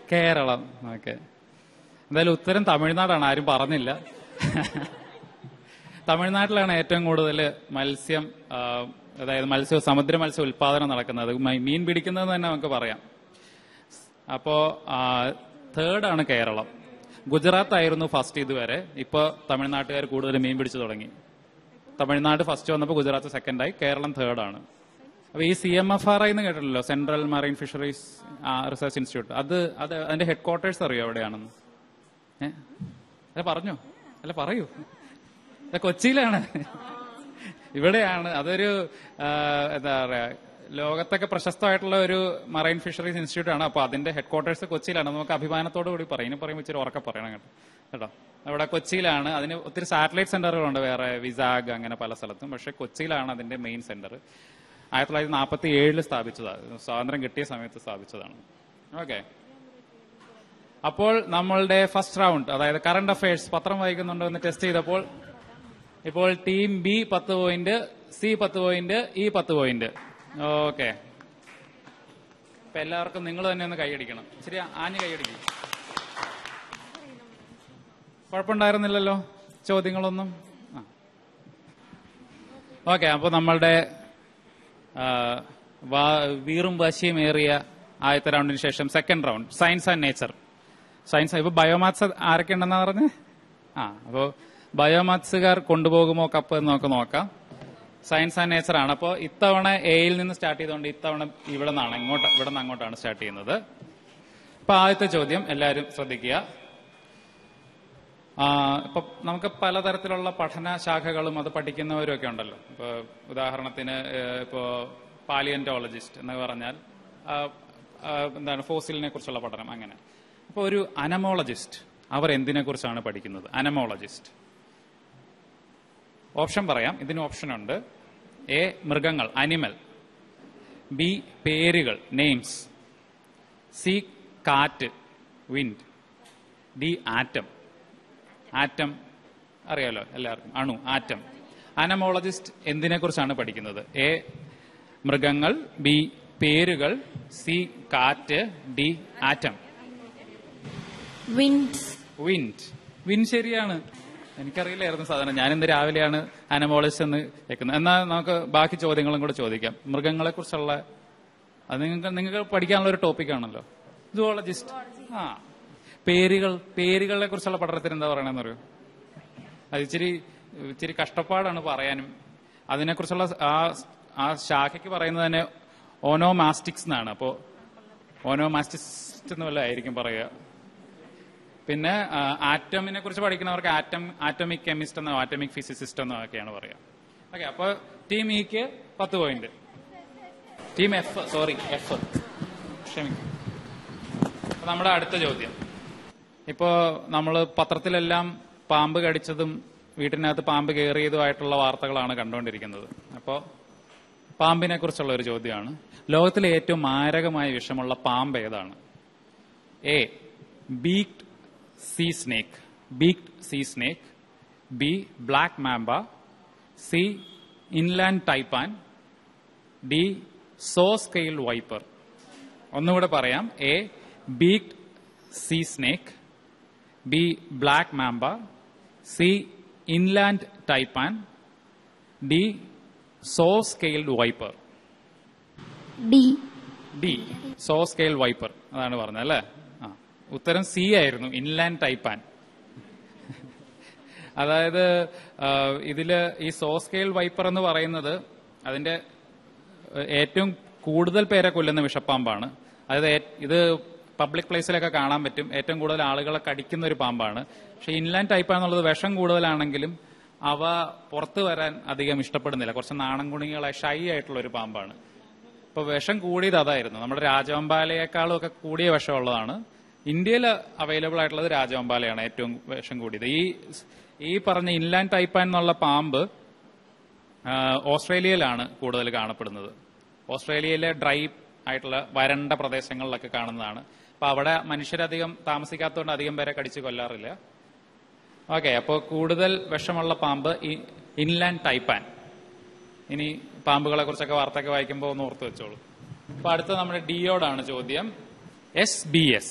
Keralam okay എന്തായാലും ഉത്തരം തമിഴ്നാടാണ് ആരും പറഞ്ഞില്ല തമിഴ്നാട്ടിലാണ് ഏറ്റവും കൂടുതൽ മത്സ്യം ആ, അതായത് മത്സ്യ സമുദ്ര മത്സ്യ ഉൽപാദനം നടക്കുന്നത് മ- മീൻ പിടിക്കുന്നത് തന്നെ നമുക്ക് പറയാം അപ്പോ തേർഡ് ആണ് കേരളം ഗുജറാത്ത് ആയിരുന്നു ഫസ്റ്റ് ഇതുവരെ ഇപ്പൊ തമിഴ്നാട്ടുകാർ കൂടുതൽ മീൻ പിടിച്ചു തുടങ്ങി തമിഴ്നാട് ഫസ്റ്റ് വന്നപ്പോൾ ഗുജറാത്ത് സെക്കൻഡായി കേരളം തേർഡ് ആണ് അപ്പൊ ഈ C M F R I എന്ന് കേട്ടിട്ടുണ്ടല്ലോ central marine fisheries research institute അത് അത് അതിന്റെ ഹെഡ് ക്വാർട്ടേഴ്സ് അറിയോ എവിടെയാണെന്ന് ഏ അല്ല പറഞ്ഞോ അല്ല പറയൂ ഇത് കൊച്ചിയിലാണ് ഇവിടെയാണ് അതൊരു ആ, എന്താ പറയാ ലോകത്തൊക്കെ പ്രശസ്തമായിട്ടുള്ള ഒരു മറൈൻ ഫിഷറീസ് ഇൻസ്റ്റിറ്റ്യൂട്ട് ആണ് അപ്പൊ അതിന്റെ ഹെഡ് ക്വാർട്ടേഴ്സ് കൊച്ചിയിലാണ് നമുക്ക് അഭിമാനത്തോടു കൂടി പറയും ഇനി പറയുമ്പോൾ ഇച്ചിരി ഉറക്കെ പറയണം കേട്ടോ കേട്ടോ അവിടെ കൊച്ചിയിലാണ് അതിന് ഒത്തിരി സാറ്റലൈറ്റ് സെന്ററുകളുണ്ട് വേറെ വിസാഗ് അങ്ങനെ പല സ്ഥലത്തും പക്ഷെ കൊച്ചിയിലാണ് അതിന്റെ മെയിൻ സെന്റർ ആയിരത്തി തൊള്ളായിരത്തി നാൽപ്പത്തി ഏഴില് സ്ഥാപിച്ചതാണ് സ്വാതന്ത്ര്യം കിട്ടിയ സമയത്ത് സ്ഥാപിച്ചതാണ് ഓക്കെ അപ്പോൾ നമ്മളുടെ ഫസ്റ്റ് റൗണ്ട് അതായത് കറണ്ട് അഫയേഴ്സ് പത്രം വായിക്കുന്നുണ്ടോ എന്ന് ടെസ്റ്റ് ചെയ്തപ്പോൾ ഇപ്പോൾ ടീം ബി പത്ത് പോയിന്റ് സി പത്ത് പോയിന്റ് ഇ പത്ത് പോയിന്റ് ഓക്കെ ഇപ്പൊ എല്ലാവർക്കും നിങ്ങൾ തന്നെ ഒന്ന് കൈയടിക്കണം ശരി ആഞ്ഞ് കൈയടിക്കും കുഴപ്പമുണ്ടായിരുന്നില്ലല്ലോ ചോദ്യങ്ങളൊന്നും ഓക്കെ അപ്പോൾ നമ്മളുടെ ആ, വാ- വീറും വാശിയും ഏറിയ ആദ്യത്തെ റൗണ്ടിന് ശേഷം second round science and nature science ഇപ്പൊ ബയോമാത്സ് ആരൊക്കെ ഉണ്ടെന്നാ പറഞ്ഞ് ആ അപ്പോ ബയോമാത്സുകാർ കൊണ്ടുപോകുമോ കപ്പ് എന്ന് നമുക്ക് നോക്കാം സയൻസ് ആൻഡ് നേച്ചർ ആണ് അപ്പോൾ ഇത്തവണ എയിൽ നിന്ന് സ്റ്റാർട്ട് ചെയ്തുകൊണ്ട് ഇത്തവണ ഇവിടെ നിന്നാണ് ഇങ്ങോട്ട് ഇവിടെ നിന്ന് അങ്ങോട്ടാണ് സ്റ്റാർട്ട് ചെയ്യുന്നത് അപ്പൊ ആദ്യത്തെ ചോദ്യം എല്ലാവരും ശ്രദ്ധിക്കുക ആ, ഇപ്പൊ നമുക്ക് പലതരത്തിലുള്ള പഠന ശാഖകളും അത് പഠിക്കുന്നവരും ഒക്കെ ഉണ്ടല്ലോ ഇപ്പൊ ഉദാഹരണത്തിന് ഏഹ്, ഇപ്പോ പാലിയന്റോളജിസ്റ്റ് എന്ന് പറഞ്ഞാൽ ആ, ആ, എന്താണ് ഫോസിലിനെ കുറിച്ചുള്ള പഠനം അങ്ങനെ അപ്പൊ ഒരു അനമോളജിസ്റ്റ് അവർ എന്തിനെ കുറിച്ചാണ് പഠിക്കുന്നത് അനമോളജിസ്റ്റ് ഓപ്ഷൻ പറയാം ഇതിന് ഓപ്ഷൻ ഉണ്ട് എ മൃഗങ്ങൾ അനിമൽ ബി പേരുകൾ നെയിംസ് സി കാറ്റ് വിൻഡ് ഡി ആറ്റം ആറ്റം അറിയാലോ എല്ലാവർക്കും അണു ആറ്റം അനമോളജിസ്റ്റ് എന്തിനെ കുറിച്ചാണ് പഠിക്കുന്നത് എ മൃഗങ്ങൾ ബി പേരുകൾ സി കാറ്റ് D atom wind wind wind ശരിയാണ് എനിക്കറിയില്ലായിരുന്നു സാധാരണ ഞാൻ ഇന്ന് രാവിലെയാണ് അനമോളജിസ്റ്റ് എന്ന് കേൾക്കുന്നത് എന്നാൽ നമുക്ക് ബാക്കി ചോദ്യങ്ങളും കൂടെ ചോദിക്കാം മൃഗങ്ങളെ കുറിച്ചുള്ള അത് നിങ്ങൾക്ക് നിങ്ങൾക്ക് പഠിക്കാനുള്ള ഒരു ടോപ്പിക്കാണല്ലോ സുവോളജിസ്റ്റ് ആ പേരുകൾ പേരുകളെ കുറിച്ചുള്ള പഠനത്തിന് എന്താ പറയണെന്ന് അറിയോ അത് ഇച്ചിരി ഇച്ചിരി കഷ്ടപ്പാടാണ് പറയാനും അതിനെക്കുറിച്ചുള്ള ആ ആ ശാഖയ്ക്ക് പറയുന്നത് തന്നെ ഓനോമാസ്റ്റിക്സ് എന്നാണ് അപ്പോ ഓനോമാസ്റ്റിസ്റ്റ് എന്ന് വല്ല ആയിരിക്കും പറയുക പിന്നെ ആറ്റമിനെ കുറിച്ച് പഠിക്കുന്നവർക്ക് ആറ്റം ആറ്റമിക് കെമിസ്റ്റ് എന്നോ ആറ്റമിക് ഫിസിസിസ്റ്റ് എന്നോ ഒക്കെയാണ് പറയുക ഓക്കെ അപ്പൊ ടീം ഇക്ക് പത്ത് point team F sorry F ക്ഷമിക്കും അപ്പൊ നമ്മുടെ അടുത്ത ചോദ്യം ഇപ്പോ നമ്മൾ പത്രത്തിലെല്ലാം പാമ്പ് കടിച്ചതും വീട്ടിനകത്ത് പാമ്പ് കയറിയതുമായിട്ടുള്ള വാർത്തകളാണ് കണ്ടുകൊണ്ടിരിക്കുന്നത് അപ്പോൾ പാമ്പിനെ കുറിച്ചുള്ള ഒരു ചോദ്യമാണ് ലോകത്തിലെ ഏറ്റവും മാരകമായ വിഷമുള്ള പാമ്പ് ഏതാണ് A beaked sea snake beaked sea snake B black mamba C inland taipan D saw scale viper ഒന്നുകൂടെ പറയാം A beaked sea snake B black mamba C inland taipan D saw scaled viper D D saw scale viper അതാണ് പറഞ്ഞത് അല്ലേ ആ ഉത്തരം C ആയിരുന്നു inland taipan അതായത് ആ, ഇതില് ഈ സോ സ്കെയിൽ വൈപ്പർ എന്ന് പറയുന്നത് അതിന്റെ ഏഹ്, ഏറ്റവും കൂടുതൽ പേരെ കൊല്ലുന്ന വിഷപ്പാമ്പാണ് അതായത് ഏ- ഇത് പബ്ലിക് പ്ലേസിലൊക്കെ കാണാൻ പറ്റും ഏറ്റവും കൂടുതൽ ആളുകളെ കടിക്കുന്ന ഒരു പാമ്പാണ് പക്ഷെ ഇൻലാൻഡ് ടൈപ്പ് എന്നുള്ളത് വിഷം കൂടുതലാണെങ്കിലും അവ പുറത്തു വരാൻ അധികം ഇഷ്ടപ്പെടുന്നില്ല കുറച്ച് നാണം കുണികളായ ഷൈ ആയിട്ടുള്ള ഒരു പാമ്പാണ് ഇപ്പൊ വിഷം കൂടിയത് അതായിരുന്നു നമ്മുടെ രാജവമ്പാലയെക്കാളും ഒക്കെ കൂടിയ വിഷമുള്ളതാണ് ഇന്ത്യയിൽ അവൈലബിൾ ആയിട്ടുള്ളത് രാജവമ്പാലയാണ് ഏറ്റവും വിഷം കൂടിയത് ഈ ഈ പറഞ്ഞ ഇൻലാൻഡ് ടൈപ്പാൻ എന്നുള്ള പാമ്പ് ആ, ഓസ്ട്രേലിയയിലാണ് കൂടുതൽ കാണപ്പെടുന്നത് ഓസ്ട്രേലിയയിലെ ഡ്രൈ ആയിട്ടുള്ള വരണ്ട പ്രദേശങ്ങളിലൊക്കെ കാണുന്നതാണ് അപ്പൊ അവിടെ മനുഷ്യരധികം താമസിക്കാത്തതുകൊണ്ട് അധികം പേരെ കടിച്ചു കൊല്ലാറില്ല ഓക്കെ അപ്പോൾ കൂടുതൽ വിഷമുള്ള പാമ്പ് ഈ ഇൻലാൻഡ് ടൈപ്പാൻ ഇനി പാമ്പുകളെ കുറിച്ചൊക്കെ വാർത്തയൊക്കെ വായിക്കുമ്പോൾ ഒന്ന് ഓർത്ത് വെച്ചോളൂ അപ്പൊ അടുത്ത നമ്മുടെ ഡിയോടാണ് ചോദ്യം എസ് ബി എസ്